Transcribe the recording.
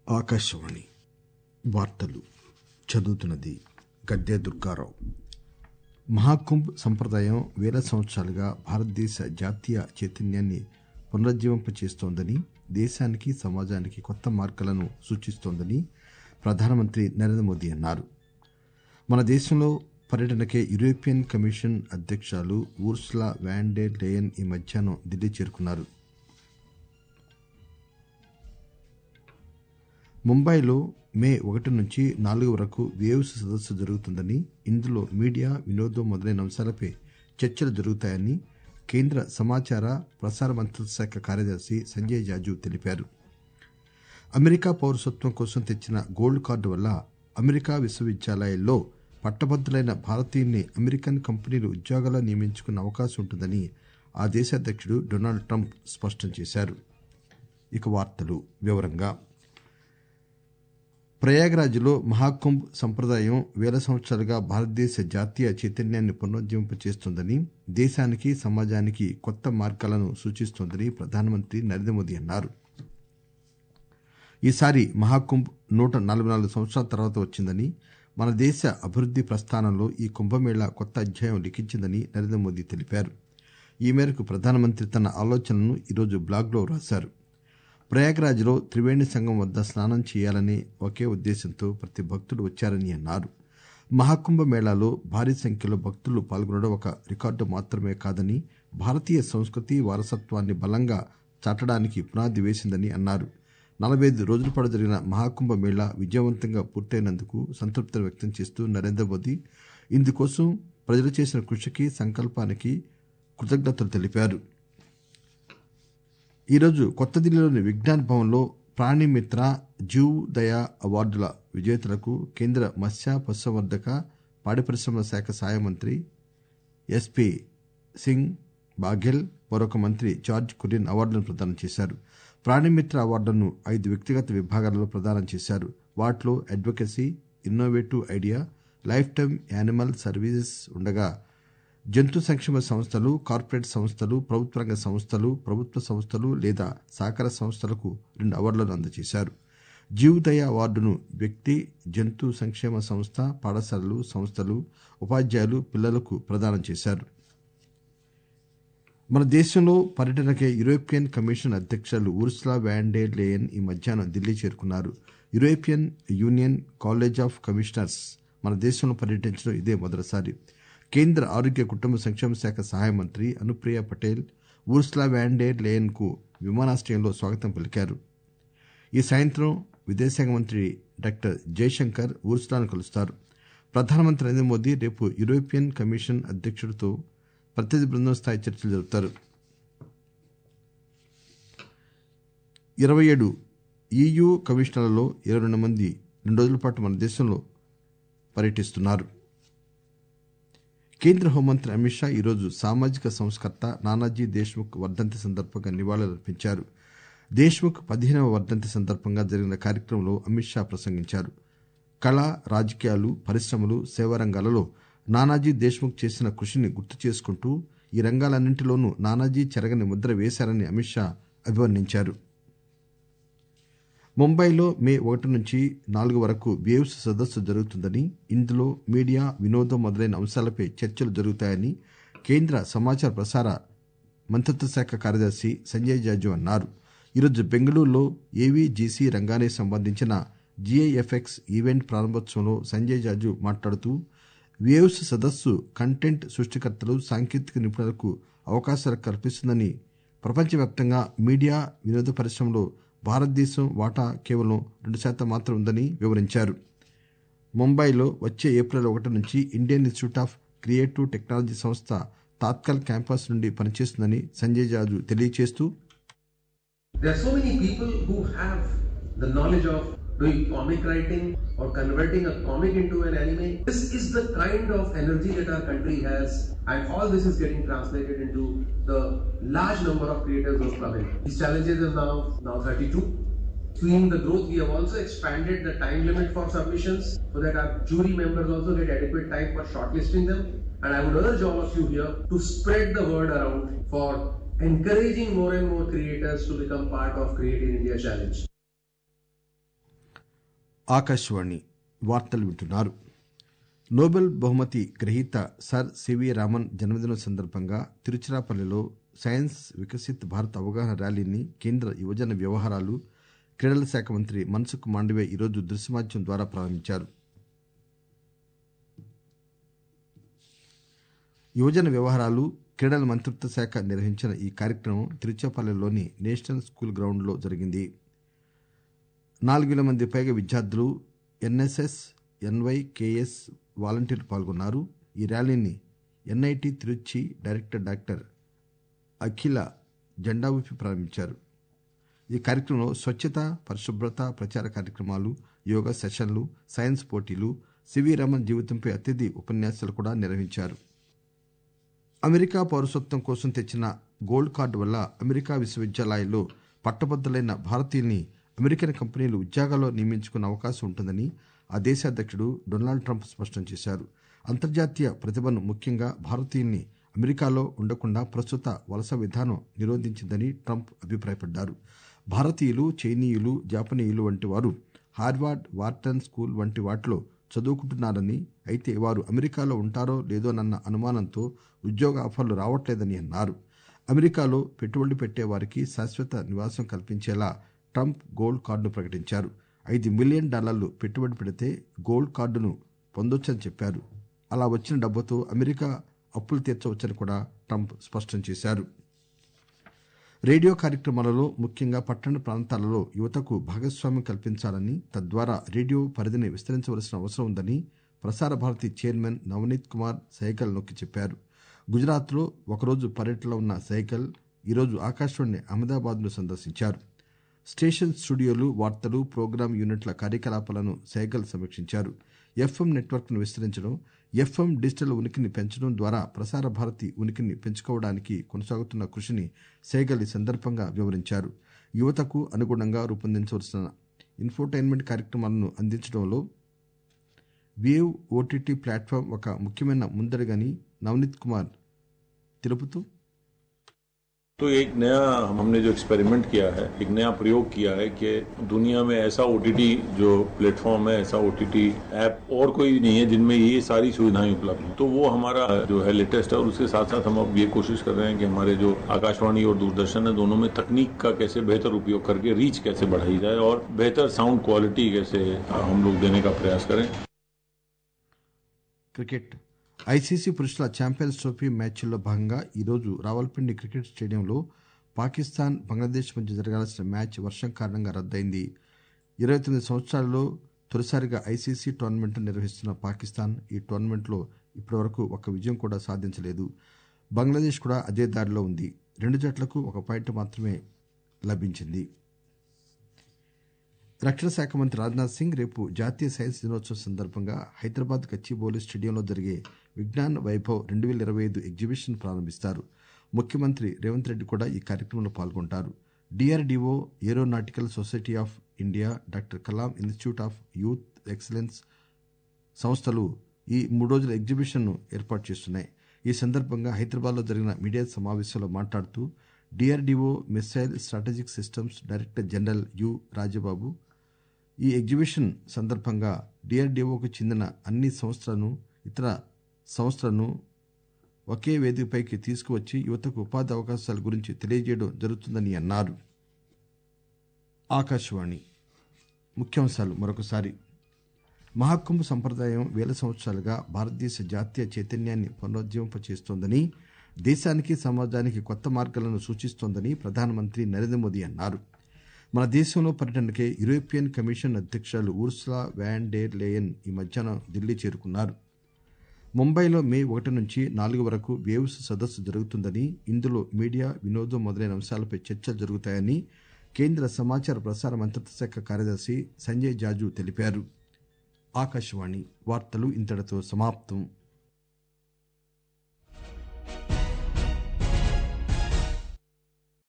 ఆకాశవాణి వార్తలు చదువుతున్నది గద్దె దుర్గారావు మహాకుంభ్ సంప్రదాయం వేల సంవత్సరాలుగా భారతదేశ జాతీయ చైతన్యాన్ని పునరుజ్జీవింపచేస్తోందని దేశానికి సమాజానికి కొత్త మార్గాలను సూచిస్తోందని ప్రధానమంత్రి నరేంద్ర మోదీ అన్నారు మన దేశంలో పర్యటనకై యూరోపియన్ కమిషన్ అధ్యకురాలు ఊర్సులా వ్యాన్ డెర్ లేయన్ ఈ మధ్యాహ్నం ఢిల్లీ చేరుకున్నారు ముంబైలో మే ఒకటి నుంచి నాలుగు వరకు వేవ్స్ సదస్సు జరుగుతుందని ఇందులో మీడియా వినోదం మొదలైన అంశాలపై చర్చలు జరుగుతాయని కేంద్ర సమాచార ప్రసార మంత్రిత్వ శాఖ కార్యదర్శి సంజయ్ జాజు తెలిపారు అమెరికా పౌరసత్వం కోసం తెచ్చిన గోల్డ్ కార్డు వల్ల అమెరికా విశ్వవిద్యాలయాల్లో పట్టభద్రులైన భారతీయుల్ని అమెరికన్ కంపెనీలు ఉద్యోగాల్లో నియమించుకునే అవకాశం ఉంటుందని ఆ దేశ అధ్యక్షుడు డొనాల్డ్ ట్రంప్ స్పష్టం చేశారు ఇక వార్తలు వివరంగా ప్రయాగ్రాజ్లో మహాకుంభ్ సంప్రదాయం వేల సంవత్సరాలుగా భారతదేశ జాతీయ చైతన్యాన్ని పునరుజ్జీవింపచేస్తోందని దేశానికి సమాజానికి కొత్త మార్గాలను సూచిస్తోందని ప్రధానమంత్రి నరేంద్ర మోదీ అన్నారు ఈసారి మహాకుంభ్ నూట నలభై నాలుగు సంవత్సరాల తర్వాత వచ్చిందని మన దేశ అభివృద్ది ప్రస్థానంలో ఈ కుంభమేళా కొత్త అధ్యాయం లిఖించిందని నరేంద్ర మోదీ తెలిపారు ఈ మేరకు ప్రధానమంత్రి తన ఆలోచనలను ఈరోజు బ్లాగ్లో రాశారు ప్రయాగ్రాజ్లో త్రివేణి సంగం వద్ద స్నానం చేయాలనే ఒకే ఉద్దేశంతో ప్రతి భక్తుడు వచ్చారని అన్నారు మహాకుంభ మేళాలో భారీ సంఖ్యలో భక్తులు పాల్గొనడం ఒక రికార్డు మాత్రమే కాదని భారతీయ సంస్కృతి వారసత్వాన్ని బలంగా చాటడానికి పునాది వేసిందని అన్నారు నలభై ఐదు రోజుల పాటు జరిగిన మహాకుంభ మేళా విజయవంతంగా పూర్తయినందుకు సంతృప్తిని వ్యక్తం చేస్తూ నరేంద్ర మోదీ ఇందుకోసం ప్రజలు చేసిన కృషికి సంకల్పానికి కృతజ్ఞతలు తెలిపారు ఈరోజు కొత్త ఢిల్లీలోని విజ్ఞాన్ భవన్లో ప్రాణిమిత్ర జీవ్ దయా అవార్డుల విజేతలకు కేంద్ర మత్స్య పశుసంవర్ధక పాడి పరిశ్రమల శాఖ సహాయ మంత్రి ఎస్పి సింగ్ బాఘెల్ మరొక మంత్రి జార్జ్ కురియన్ అవార్డులను ప్రదానం చేశారు ప్రాణిమిత్ర అవార్డులను ఐదు వ్యక్తిగత విభాగాలలో ప్రదానం చేశారు వాటిలో advocacy innovative idea lifetime animal services ఉండగా జంతు సంక్షేమ సంస్థలు కార్పొరేట్ సంస్థలు ప్రభుత్వ రంగ సంస్థలు ప్రభుత్వ సంస్థలు లేదా సహకార సంస్థలకు రెండు అవార్డులను అందజేశారు జీవదయ అవార్డును వ్యక్తి జంతు సంక్షేమ సంస్థ పాఠశాలలు సంస్థలు ఉపాధ్యాయులు పిల్లలకు ప్రదానం చేశారు మన దేశంలో పర్యటనకై యూరోపియన్ కమిషన్ అధ్యకురాలు ఊర్సులా వ్యాన్ డెర్ లేయన్ ఈ మధ్యాహ్నం ఢిల్లీ చేరుకున్నారు European union college of commissioners మన దేశంలో పర్యటించడం ఇదే మొదటిసారి కేంద్ర ఆరోగ్య కుటుంబ సంక్షేమ శాఖ సహాయ మంత్రి Anupriya Patel Ursula von der Leyen కు విమానాశ్రయంలో స్వాగతం పలికారు ఈ సాయంత్రం విదేశాంగ మంత్రి డాక్టర్ జైశంకర్ ఊర్సులాను కలుస్తారు ప్రధానమంత్రి నరేంద్ర మోదీ రేపు యూరోపియన్ కమిషన్ అధ్యక్షుడితో ప్రతినిధి బృందం స్థాయి చర్చలు జరుపుతారు ఇరవై ఏడు ఈయూ కమిషనర్లలో ఇరవై రెండు మంది రెండు రోజుల పాటు మన దేశంలో పర్యటిస్తున్నారు కేంద్ర హోంమంత్రి అమిత్ షా ఈరోజు సామాజిక సంస్కర్త నానాజీ దేశ్ముఖ్ వర్ధంతి సందర్భంగా నివాళులర్పించారు దేశ్ముఖ్ పదిహేనవ వర్ధంతి సందర్భంగా జరిగిన కార్యక్రమంలో అమిత్ షా ప్రసంగించారు కళ రాజకీయాలు పరిశ్రమలు సేవా రంగాలలో నానాజీ దేశ్ముఖ్ చేసిన కృషిని గుర్తు చేసుకుంటూ ఈ రంగాలన్నింటిలోనూ నానాజీ చెరగని ముద్ర వేశారని అమిత్ షా అభివర్ణించారు ముంబైలో మే ఒకటి నుంచి నాలుగు వరకు వేవ్స్ సదస్సు జరుగుతుందని ఇందులో మీడియా వినోదం మొదలైన అంశాలపై చర్చలు జరుగుతాయని కేంద్ర సమాచార ప్రసార మంత్రిత్వ శాఖ కార్యదర్శి సంజయ్ జాజు అన్నారు ఈరోజు బెంగళూరులో ఏవీజీసీ రంగానికి సంబంధించిన జిఐఎఫ్ఎక్స్ ఈవెంట్ ప్రారంభోత్సవంలో సంజయ్ జాజు మాట్లాడుతూ వేవ్స్ సదస్సు కంటెంట్ సృష్టికర్తలు సాంకేతిక నిపుణులకు అవకాశాలు కల్పిస్తుందని ప్రపంచవ్యాప్తంగా మీడియా వినోద పరిశ్రమలో భారతదేశం వాటా కేవలం రెండు శాతం మాత్రం ఉందని వివరించారు ముంబైలో వచ్చే ఏప్రిల్ ఒకటి నుంచి Indian institute of creative technology సంస్థ తాత్కాల్ క్యాంపస్ నుండి పనిచేస్తుందని సంజయ్ జాజు తెలియజేస్తూ There are so many people who have the knowledge of doing comic writing or converting a comic into an anime. This is the kind of energy that our country has, and all this is getting translated into the large number of creators who have come in. These challenges are now now 32. Seeing the growth, we have also expanded the time limit for submissions so that our jury members also get adequate time for shortlisting them. And I would urge all of you here to spread the word around for encouraging more and more creators to become part of Creating India Challenge. Akashvani వార్తలు వింటున్నారు Nobel బహుమతి గ్రహీత sir C V Raman జన్మదినం సందర్భంగా తిరుచిరాపల్లిలో science Viksit Bharat అవగాహన ర్యాలీని కేంద్ర యువజన వ్యవహారాలు క్రీడల శాఖ మంత్రి మన్సుఖ్ మాండవే ఈరోజు దృశ్య మాధ్యమం ద్వారా ప్రారంభించారు యువజన వ్యవహారాలు క్రీడల మంత్రిత్వ శాఖ నిర్వహించిన ఈ కార్యక్రమం తిరుచిరాపల్లిలోని నేషనల్ స్కూల్ గ్రౌండ్లో జరిగింది నాలుగు వేల మంది పైగా విద్యార్థులు ఎన్ఎస్ఎస్ ఎన్వైకేఎస్ వాలంటీర్లు పాల్గొన్నారు ఈ ర్యాలీని NIT Tiruchi director doctor Akhila జెండా ఊపి ప్రారంభించారు ఈ కార్యక్రమంలో స్వచ్ఛత పరిశుభ్రత ప్రచార కార్యక్రమాలు యోగా సెషన్లు సైన్స్ పోటీలు సివి రమన్ జీవితంపై అతిథి ఉపన్యాసాలు కూడా నిర్వహించారు అమెరికా పౌరసత్వం కోసం తెచ్చిన గోల్డ్ కార్డు వల్ల అమెరికా విశ్వవిద్యాలయాల్లో పట్టభద్రులైన భారతీయుల్ని అమెరికన్ కంపెనీలు ఉద్యోగాల్లో నియమించుకునే అవకాశం ఉంటుందని ఆ దేశ అధ్యక్షుడు డొనాల్డ్ ట్రంప్ స్పష్టం చేశారు అంతర్జాతీయ ప్రతిభను ముఖ్యంగా భారతీయుల్ని అమెరికాలో ఉండకుండా ప్రస్తుత వలస విధానం నిరోధించిందని ట్రంప్ అభిప్రాయపడ్డారు భారతీయులు చైనీయులు జాపనీయులు వంటి వారు హార్వార్డ్ వార్టన్ స్కూల్ వంటి వాటిలో చదువుకుంటున్నారని అయితే వారు అమెరికాలో ఉంటారో లేదోనన్న అనుమానంతో ఉద్యోగ ఆఫర్లు రావట్లేదని అన్నారు అమెరికాలో పెట్టుబడులు పెట్టే వారికి శాశ్వత నివాసం కల్పించేలా ట్రంప్ గోల్డ్ కార్డును ప్రకటించారు ఐదు మిలియన్ డాలర్లు పెట్టుబడి పెడితే గోల్డ్ కార్డును పొందొచ్చని చెప్పారు అలా వచ్చిన డబ్బుతో అమెరికా అప్పులు తీర్చవచ్చని కూడా ట్రంప్ స్పష్టం చేశారు రేడియో కార్యక్రమాలలో ముఖ్యంగా పట్టణ ప్రాంతాలలో యువతకు భాగస్వామ్యం కల్పించాలని తద్వారా రేడియో పరిధిని విస్తరించవలసిన అవసరం ఉందని ప్రసార భారతి చైర్మన్ నవనీత్ కుమార్ సైగల్ నొక్కి చెప్పారు గుజరాత్లో ఒకరోజు పర్యటనలో ఉన్న సైగల్ ఈరోజు ఆకాశవాణి అహ్మదాబాద్ను సందర్శించారు స్టేషన్ స్టూడియోలు వార్తలు ప్రోగ్రాం యూనిట్ల కార్యకలాపాలను సైగల్ సమీక్షించారు ఎఫ్ఎం నెట్వర్క్ను విస్తరించడం ఎఫ్ఎం డిజిటల్ ఉనికిని పెంచడం ద్వారా ప్రసార భారతి ఉనికిని పెంచుకోవడానికి కొనసాగుతున్న కృషిని సైగల్ ఈ సందర్భంగా వివరించారు యువతకు అనుగుణంగా రూపొందించవలసిన ఇన్ఫోటైన్మెంట్ కార్యక్రమాలను అందించడంలో వేవ్ ఓటీటీ ప్లాట్ఫామ్ ఒక ముఖ్యమైన ముందడుగని నవనీత్ కుమార్ తెలుపుతూ तो एक नया हमने जो एक्सपेरिमेंट किया है एक नया प्रयोग किया है कि दुनिया में ऐसा ओटीटी जो प्लेटफॉर्म है ऐसा ओटीटी ऐप और कोई नहीं है जिनमें ये सारी सुविधाएं उपलब्ध हैं तो वो हमारा जो है लेटेस्ट है और उसके साथ साथ हम अब ये कोशिश कर रहे हैं कि हमारे जो आकाशवाणी और दूरदर्शन है दोनों में तकनीक का कैसे बेहतर उपयोग करके रीच कैसे बढ़ाई जाए और बेहतर साउंड क्वालिटी कैसे हम लोग देने का प्रयास करें క్రికెట్ ఐసీసీ పురుషుల ఛాంపియన్స్ ట్రోఫీ మ్యాచ్ల్లో భాగంగా ఈరోజు రావల్పిండి క్రికెట్ స్టేడియంలో పాకిస్తాన్ బంగ్లాదేశ్ మధ్య జరగాల్సిన మ్యాచ్ వర్షం కారణంగా రద్దయింది ఇరవై తొమ్మిది సంవత్సరాల్లో తొలిసారిగా ఐసీసీ టోర్నమెంట్ నిర్వహిస్తున్న పాకిస్తాన్ ఈ టోర్నమెంట్లో ఇప్పటివరకు ఒక్క విజయం కూడా సాధించలేదు బంగ్లాదేశ్ కూడా అదే దారిలో ఉంది రెండు జట్లకు ఒక పాయింట్ మాత్రమే లభించింది రక్షణ శాఖ మంత్రి రాజ్నాథ్ సింగ్ రేపు జాతీయ సైన్స్ దినోత్సవం సందర్భంగా హైదరాబాద్ గచ్చిబౌలి స్టేడియంలో జరిగే విజ్ఞాన్ వైభవ్ రెండు వేల ఇరవై ఐదు ఎగ్జిబిషన్ ప్రారంభిస్తారు ముఖ్యమంత్రి రేవంత్ రెడ్డి కూడా ఈ కార్యక్రమంలో పాల్గొంటారు DRDO aeronautical society of India doctor Kalam institute of youth excellence సంస్థలు ఈ మూడు రోజుల ఎగ్జిబిషన్ను ఏర్పాటు చేస్తున్నాయి ఈ సందర్భంగా హైదరాబాద్లో జరిగిన మీడియా సమావేశంలో మాట్లాడుతూ DRDO missile strategic systems director general U Rajababu ఈ ఎగ్జిబిషన్ సందర్భంగా డిఆర్డీఓకు చెందిన అన్ని సంస్థలను ఇతర సంస్థలను ఒకే వేదికపైకి తీసుకువచ్చి యువతకు ఉపాధి అవకాశాల గురించి తెలియజేయడం జరుగుతుందని అన్నారు ఆకాశవాణి ముఖ్యాంశాలు మరొకసారి మహాకుంభ సంప్రదాయం వేల సంవత్సరాలుగా భారతదేశ జాతీయ చైతన్యాన్ని పునరుజ్జీవింపచేస్తోందని దేశానికి సమాజానికి కొత్త మార్గాలను సూచిస్తోందని ప్రధానమంత్రి నరేంద్ర మోదీ అన్నారు మన దేశంలో పర్యటనకే యూరోపియన్ కమిషన్ అధ్యక్షురాలు ఊర్సులా వ్యాన్ డేర్ లేయన్ ఈ మధ్యాహ్నం ఢిల్లీ చేరుకున్నారు ముంబైలో మే ఒకటి నుంచి నాలుగు వరకు వేవ్స్ సదస్సు జరుగుతుందని ఇందులో మీడియా వినోదం మొదలైన అంశాలపై చర్చలు జరుగుతాయని కేంద్ర సమాచార ప్రసార మంత్రిత్వ శాఖ కార్యదర్శి సంజయ్ జాజు తెలిపారు ఆకాశవాణి వార్తలు ఇంతటితో సమాప్తం